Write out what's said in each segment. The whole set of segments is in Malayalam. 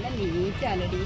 നല്ല നീറ്റാലടി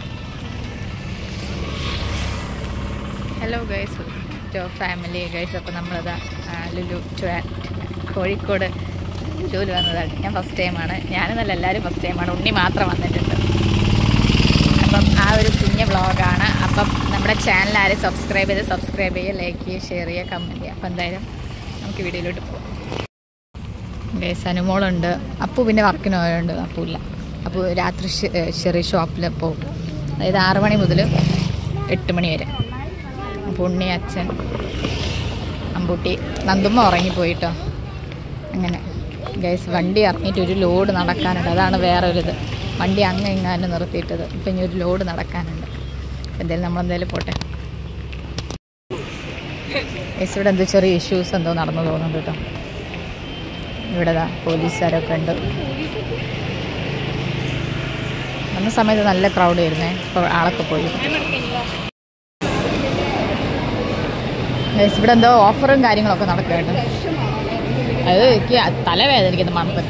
ഹലോ ഗൈസ് ടോ ഫാമിലി ഗൈസ് അപ്പോൾ നമ്മളതാ ആ, ലുലു ട്വാ- കോഴിക്കോട് ലുലു വന്നതാണ് ഞാൻ ഫസ്റ്റ് ടൈമാണ് ഞാനെന്നല്ല എല്ലാവരും ഫസ്റ്റ് ടൈമാണ് ഉണ്ണി മാത്രം വന്നിട്ടുണ്ട് അപ്പം ആ ഒരു കുഞ്ഞ വ്ളോഗാണ് അപ്പം നമ്മുടെ ചാനൽ ആരും സബ്സ്ക്രൈബ് ചെയ്ത് സബ്സ്ക്രൈബ് ചെയ്യുക ലൈക്ക് ചെയ്യുക ഷെയർ ചെയ്യുക കമൻറ്റ് ചെയ്യുക അപ്പം എന്തായാലും നമുക്ക് വീഡിയോയിലോട്ട് പോകാം ഗൈസ് അനുമോളുണ്ട് അപ്പു പിന്നെ വർക്കിന് പോയുണ്ട് അപ്പു ഇല്ല അപ്പോൾ രാത്രി ഷെ- ഏ, ചെറിയ ഷോപ്പിൽ പോകും അതായത് ആറ് മണി മുതൽ എട്ട് മണി വരെ അപ്പോൾ ഉണ്ണി അച്ഛൻ അമ്പൂട്ടി നന്ദുമ്മ ഉറങ്ങിപ്പോയിട്ടോ അങ്ങനെ ഗൈസ് വണ്ടി ഇറങ്ങിയിട്ട് ഒരു ലോഡ് നടക്കാനുണ്ട് അതാണ് വേറെ ഒരു ഇത് വണ്ടി അങ്ങ് ഇങ്ങാനും നിർത്തിയിട്ടത് ഇപ്പം ഇനി ഒരു ലോഡ് നടക്കാനുണ്ട് അപ്പം എന്തായാലും നമ്മളെന്തായാലും പോട്ടെ ഗൈസ് ഇവിടെ എന്തോ ചെറിയ ഇഷ്യൂസ് എന്തോ നടന്നു തോന്നുന്നുണ്ട് കേട്ടോ ഇവിടെ ദാ പോലീസുകാരൊക്കെ ഉണ്ട് വന്ന സമയത്ത് നല്ല ക്രൗഡ് ആയിരുന്നേ ഇപ്പോൾ ആളൊക്കെ പോയി ഗൈസ് ഇവിടെ എന്തോ ഓഫറും കാര്യങ്ങളൊക്കെ നടക്കുന്നുണ്ട് അത് എനിക്ക് തലവേദനിക്കുന്നു മണത്തിട്ട്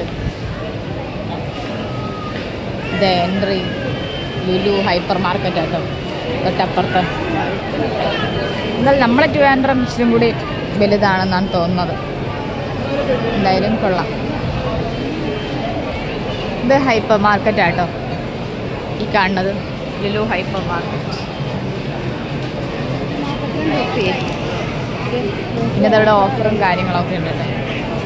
ഇത് എൻട്രി ലുലു ഹൈപ്പർ മാർക്കറ്റ് ആട്ടോ തൊട്ടപ്പുറത്ത് എന്നാൽ നമ്മളെ ട്രിവാൻഡ്രം ഇച്ചിരി കൂടി വലുതാണെന്നാണ് തോന്നുന്നത് എന്തായാലും കൊള്ളാം ഇത് ഹൈപ്പർ മാർക്കറ്റ് ആട്ടോ ഈ കാണുന്നത് ലുലു ഹൈപ്പർ മാർക്കറ്റ് പിന്നെ അതവിടെ ഓഫറും കാര്യങ്ങളൊക്കെ ഉണ്ട് കേട്ടോ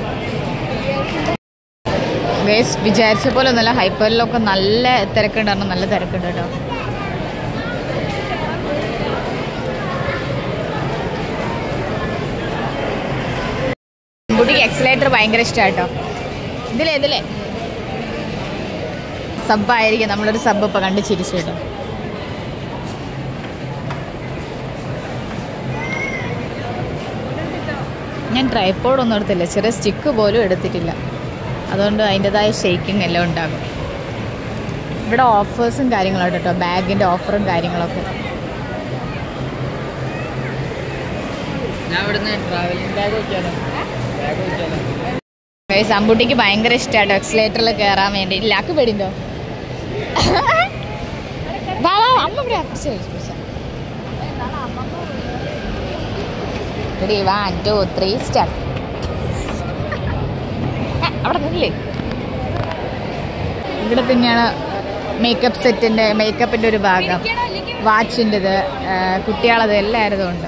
ഗേസ് വിചാരിച്ച പോലെ ഒന്നുമല്ല ഹൈപ്പറിലൊക്കെ നല്ല തിരക്കുണ്ടായിരുന്നു നല്ല തിരക്കുണ്ട് കേട്ടോ കുട്ടിക്ക് എക്സലേറ്റർ ഭയങ്കര ഇഷ്ടമായിട്ടോ ഇതിലേ ഇതിലേ സബ്ബായിരിക്കും നമ്മളൊരു സബ് ഇപ്പം കണ്ട് ചിരിച്ചു കേട്ടോ ഞാൻ ട്രൈപ്പോഡ് ഒന്നും എടുത്തില്ല ചെറിയ സ്റ്റിക്ക് പോലും എടുത്തിട്ടില്ല അതുകൊണ്ട് അതിൻ്റെതായ ഷെയ്ക്കിങ് എല്ലാം ഉണ്ടാകും ഇവിടെ ഓഫേഴ്സും കാര്യങ്ങളും കേട്ടോ ബാഗിൻ്റെ ഓഫറും കാര്യങ്ങളൊക്കെ ഞാൻ ഇവിടുന്ന് ട്രാവലിംഗ് ബാഗ് വെക്കാനോ ബാഗ് വെക്കാനോ ഗൈസ് അമ്പുട്ടിക്ക് ഭയങ്കര ഇഷ്ടമാട്ടോ എക്സലേറ്ററിൽ കയറാൻ വേണ്ടി ലാക്ക് പേടിണ്ടോ വാ വാ അമ്മ ഇവിടെ കുറച്ച് കഴിച്ചു, കുറച്ച്. Ready, one, two, three, start. ആ, അവിടെ നിന്നില്ലേ ഇവിടെ തന്നെയാണ് മേക്കപ്പ് സെറ്റിൻ്റെ മേക്കപ്പിൻ്റെ ഒരു ഭാഗം വാച്ചിൻ്റെത് കുട്ടികളത് എല്ലാവരും ഉണ്ട്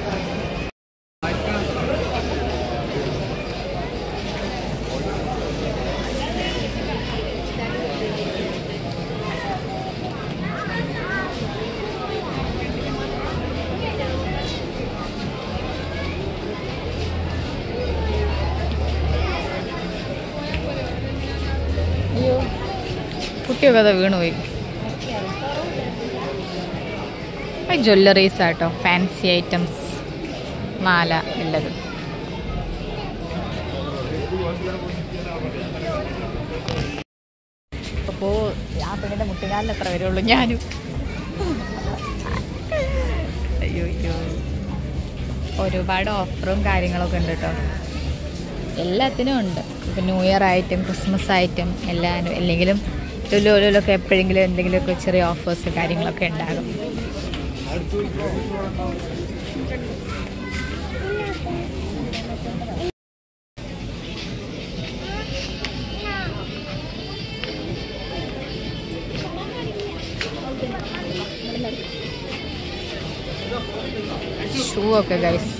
അയ്യോ കുട്ടിയൊക്കെ അത് വീണുപോയി ജ്വല്ലറീസ് ആട്ടോ ഫാൻസി ഐറ്റംസ് മാല ഉള്ളത് അപ്പോൾ ആ പെണ്ണിൻ്റെ മുട്ടുകാലിൽ എത്ര വരുള്ളൂ ഞാനും അയ്യോ അയ്യോ ഒരുപാട് ഓഫറും കാര്യങ്ങളൊക്കെ ഉണ്ട് കേട്ടോ എല്ലാത്തിനും ഉണ്ട് ഇപ്പം ന്യൂ ഇയർ ആയിട്ടും ക്രിസ്മസ് ആയിട്ടും എല്ലാവരും അല്ലെങ്കിലും ലുലുലൊക്കെ എപ്പോഴെങ്കിലും എന്തെങ്കിലുമൊക്കെ ചെറിയ ഓഫേഴ്സ് കാര്യങ്ങളൊക്കെ ഉണ്ടാകും ഷൂ ഒക്കെ ഗൈസ്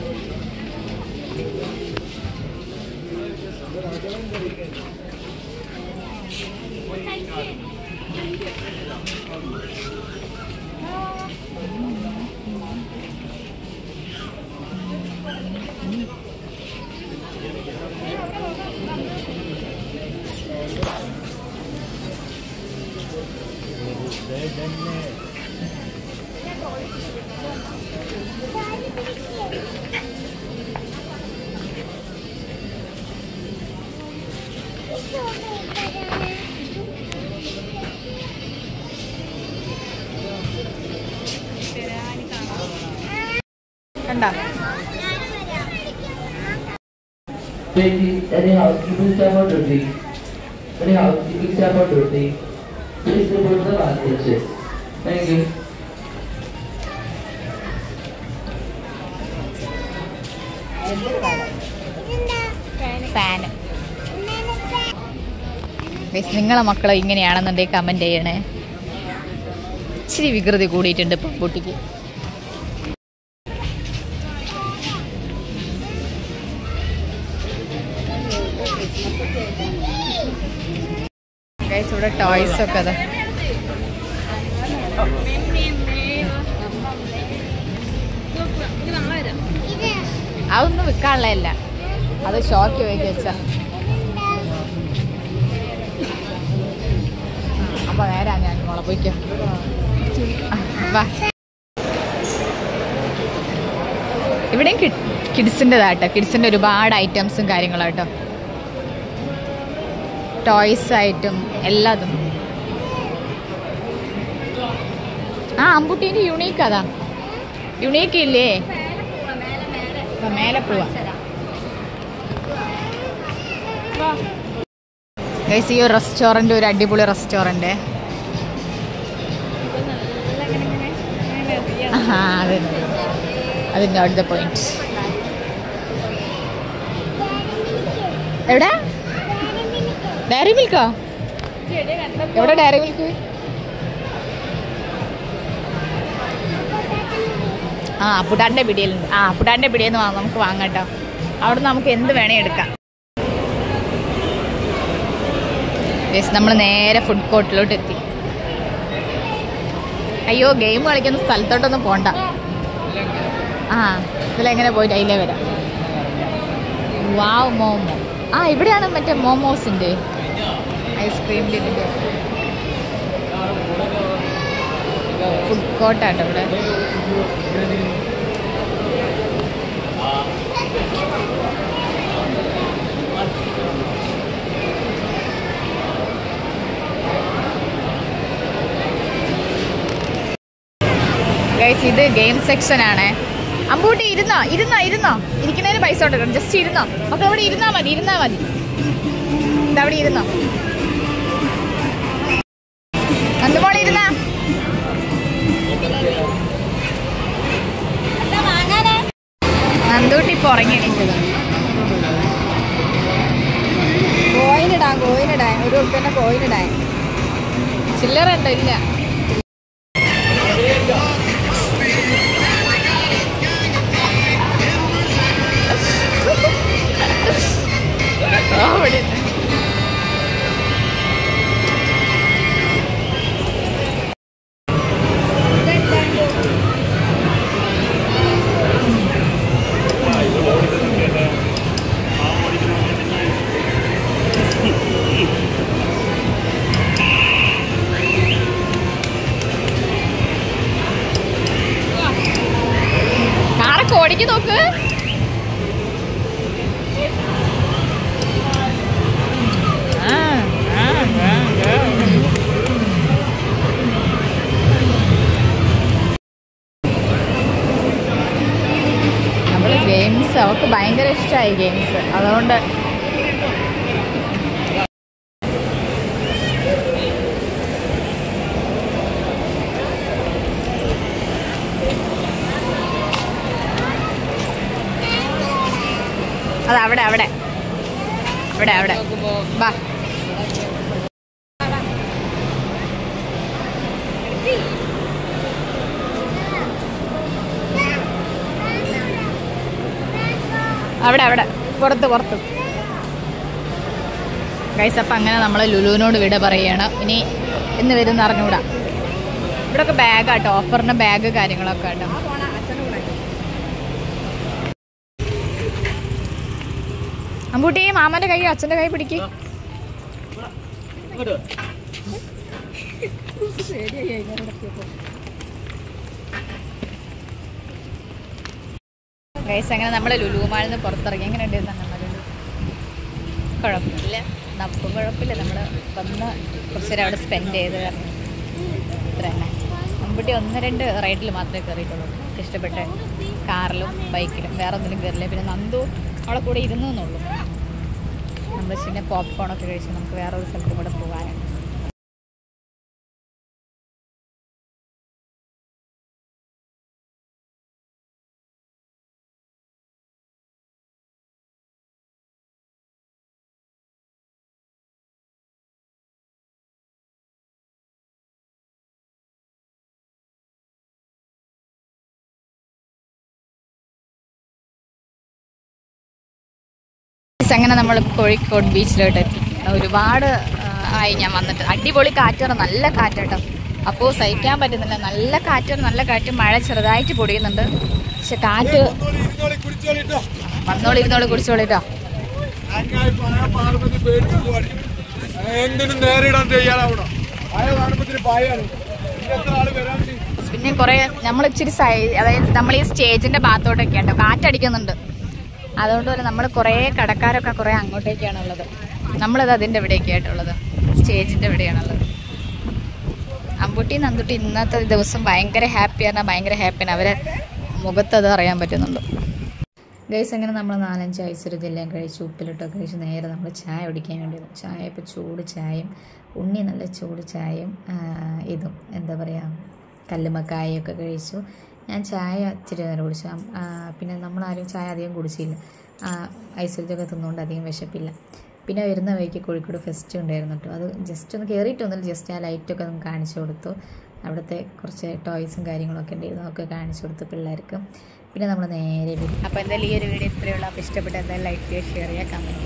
കണ്ട Twenty, any housekeeping staff on duty? Any housekeeping staff on duty? Please remove the baggages. Thank you. ഫാന് നിങ്ങളെ മക്കളെ ഇങ്ങനെയാണെന്നുണ്ടെങ്കിൽ കമന്റ് ചെയ്യണേ ഇച്ചിരി വികൃതി കൂടിയിട്ടുണ്ട് ഇപ്പം കുട്ടിക്ക് ഗൈസ് ഇവിടെ ടോയ്സ് ഒക്കെ അതാ അതൊന്നും വിൽക്കാനുള്ളതല്ല അത് ഷോക്ക് വേണ്ടി വെച്ച അപ്പൊ നേരാ ഞാൻ മോളെ പോയിക്കോ ആ, വാ ഇവിടെയും കിഡ്സിൻ്റെതാട്ടോ കിഡ്സിൻ്റെ ഒരുപാട് ഐറ്റംസും കാര്യങ്ങളും കേട്ടോ ടോയ്സ് ആയിട്ടും എല്ലാതും ആ അമ്പുട്ടീൻ്റെ യുണീക്ക് അതാ യുണീക്ക് ഇല്ലേ അപ്പൊ മേലെ പോവാ ഗൈസ് ഈ ഒരു റെസ്റ്റോറൻറ്റ് ഒരു അടിപൊളി റെസ്റ്റോറൻറ്റ് ആ അതെ അതിൻ്റെ അടുത്ത പോയിന്റ് എവിടെ ഡയറി മിൽക്കോ എവിടെ ഡയറി മിൽക്ക് ആ പുടാൻ്റെ പിടിയിലുണ്ട് ആ പുടാൻ്റെ പിടിയിൽ നിന്ന് നമുക്ക് വാങ്ങാം കേട്ടോ അവിടെ നമുക്ക് എന്ത് വേണേ എടുക്കാം യെസ് നമ്മൾ നേരെ ഫുഡ് കോർട്ടിലോട്ട് എത്തി അയ്യോ ഗെയിം കളിക്കുന്ന സ്ഥലത്തോട്ടൊന്നും പോണ്ട ആ ഇതിലെങ്ങനെ പോയിട്ട് അതിലേ വരാം വാവ് മോമോ ആ ഇവിടെയാണ് മറ്റേ മോമോസിൻ്റെ ഐസ്ക്രീമിൻ്റെ ഇതിൻ്റെ ഫുഡ് കോർട്ടാട്ടോ ഇവിടെ ഗൈസ് ഇത് ഗെയിം സെക്ഷൻ ആണ് അമ്പൂട്ടി ഇരുന്നോ ഇരുന്നോ ഇരുന്നോ ഇരിക്കുന്നതിന് പൈസ കൊടുക്കണം ജസ്റ്റ് ഇരുന്നോ ഒക്കെ അവിടെ ഇരുന്നാ മതി ഇരുന്നാ മതി ഇതവിടെ ഇരുന്നോ നന്ദുമോളെ ഇരുന്നാ നന്ദൂട്ടി ഇപ്പൊ ഉറങ്ങി എണീറ്റത് കോയിനിടാൻ കോയിനിടാൻ ഒരു ഉറുപ്പിന്റെ കോയിനിടാൻ ചില്ലറ ഉണ്ടോ ഇല്ല ആ, ഇവിടെ ഉണ്ട്. കാറൊക്കെ ഓടിക്ക് നോക്ക് ആ, ആ, ആ, ആ. അവള് ഗെയിംസ് അവൾക്ക് ഭയങ്കര ഇഷ്ടമായി ഗെയിംസ് അതുകൊണ്ട് അത് അവിടെ അവിടെ അവിടെ അവിടെ വാ അവിടെ അവിടെ പുറത്ത് പുറത്ത് ഗൈസ് അപ്പം അങ്ങനെ നമ്മൾ ലുലുവിനോട് വിട പറയുകയാണ് ഇനി എന്ന് വരുന്ന അറിഞ്ഞൂടാ ഇവിടെയൊക്കെ ബാഗാട്ടോ ഓഫറിന് ബാഗ് കാര്യങ്ങളൊക്കെ ആട്ടോ പോണ അച്ഛനും കൂടെ അമ്പൂട്ടി മാമന്റെ കൈ അച്ഛന്റെ കൈ പിടിക്ക് ശരിയായി ഇങ്ങോട്ട് ഗൈസ് അങ്ങനെ നമ്മൾ ലുലുമാളിൽ നിന്ന് പുറത്തിറങ്ങി എങ്ങനെ ഉണ്ടായിരുന്നു നമ്മൾ ലുലു കുഴപ്പമില്ല നമുക്കും കുഴപ്പമില്ല നമ്മൾ വന്ന് കുറച്ച് നേരം അവിടെ സ്പെൻഡ് ചെയ്ത് കാരണം ഇത്ര തന്നെ അമ്പുട്ടി ഒന്ന് രണ്ട് റൈഡിൽ മാത്രമേ കയറിയിട്ടുള്ളൂ ഇഷ്ടപ്പെട്ട കാറിലും ബൈക്കിലും വേറെ ഒന്നിലും കയറില്ല പിന്നെ നന്ദു അവളെ കൂടെ ഇരുന്നു എന്നുള്ളൂ നമ്മൾ പിന്നെ പോപ്കോണൊക്കെ കഴിച്ച് നമുക്ക് വേറെ ഒരു സ്ഥലത്തും കൂടെ പോകാനാണ് അങ്ങനെ നമ്മൾ കോഴിക്കോട് ബീച്ചിലോട്ട് എത്തി ഒരുപാട് ആ, ആയി ഞാൻ വന്നിട്ട് അടിപൊളി കാറ്റാണ് നല്ല കാറ്റാട്ടോ അപ്പോൾ സഹിക്കാൻ പറ്റുന്നില്ല നല്ല കാറ്റാണ് നല്ല കാറ്റ് മഴ ചെറുതായിട്ട് പൊടിയുന്നുണ്ട് പക്ഷെ കാറ്റ് വന്നോളി ഇരുന്നോളി കുടിച്ചോളിട്ടോ എന്തിനും നേരിടാൻ തയ്യാറാവണം ആയ കാണുമ്പത്തിന് പായാണ് എത്ര ആള് വരാൻ വേണ്ടി പിന്നെ കുറേ നമ്മൾ ഇച്ചിരി സൈ അതായത് നമ്മൾ ഈ സ്റ്റേജിന്റെ ഭാഗത്തോട്ടൊക്കെ ഉണ്ടോ കാറ്റടിക്കുന്നുണ്ട് അതുകൊണ്ട് തന്നെ നമ്മൾ കുറേ കടക്കാരൊക്കെ കുറേ അങ്ങോട്ടേക്കാണ് ഉള്ളത് നമ്മളത് അതിൻ്റെ ഇവിടെയൊക്കെ ആയിട്ടുള്ളത് സ്റ്റേജിൻ്റെ ഇവിടെയാണുള്ളത് അമ്പുട്ടി നന്തുട്ടി ഇന്നത്തെ ദിവസം ഭയങ്കര ഹാപ്പിയാണ് ഭയങ്കര ഹാപ്പിയാണ് അവരെ മുഖത്ത് അത് അറിയാൻ പറ്റുന്നുണ്ട് ഗൈസ് അങ്ങനെ നമ്മൾ നാലഞ്ച് ഐശ്വര്യതെല്ലാം കഴിച്ച് ഉപ്പിലിട്ടൊക്കെ കഴിച്ച് നേരെ നമ്മൾ ചായ കുടിക്കാൻ വേണ്ടി വന്നു. ചായ ഇപ്പോൾ ചൂട് ചായയും ഉണ്ണി നല്ല ചൂട് ചായയും ആ, ഇതും എന്താ പറയുക കല്ലുമക്കായൊക്കെ കഴിച്ചു ഞാൻ ചായ ഇച്ചിരി നേരം കുടിച്ചു ആ, പിന്നെ നമ്മളാരും ചായ അധികം കുടിച്ചില്ല ഐശ്വര്യത്തൊക്കെ തിന്നുകൊണ്ട് അധികം വിശപ്പില്ല പിന്നെ വരുന്ന വഴിക്ക് കോഴിക്കോട് ഫെസ്റ്റ് ഉണ്ടായിരുന്നു കേട്ടോ അത് ജസ്റ്റ് ഒന്ന് കയറിയിട്ടൊന്നുമില്ല ജസ്റ്റ് ആ ലൈറ്റൊക്കെ ഒന്ന് കാണിച്ചു കൊടുത്തു അവിടുത്തെ കുറച്ച് ടോയ്സും കാര്യങ്ങളൊക്കെ ഉണ്ടായിരുന്നു അതൊക്കെ കാണിച്ചു കൊടുത്തു പിള്ളേർക്ക് പിന്നെ നമ്മൾ നേരെ വരും അപ്പോൾ എന്തായാലും ഈ ഒരു വീഡിയോ ഇത്രയുള്ള അപ്പോൾ ഇഷ്ടപ്പെട്ട എന്തായാലും ലൈക്ക് ചെയ്യുക ഷെയർ ചെയ്യുക കമൻറ്റ്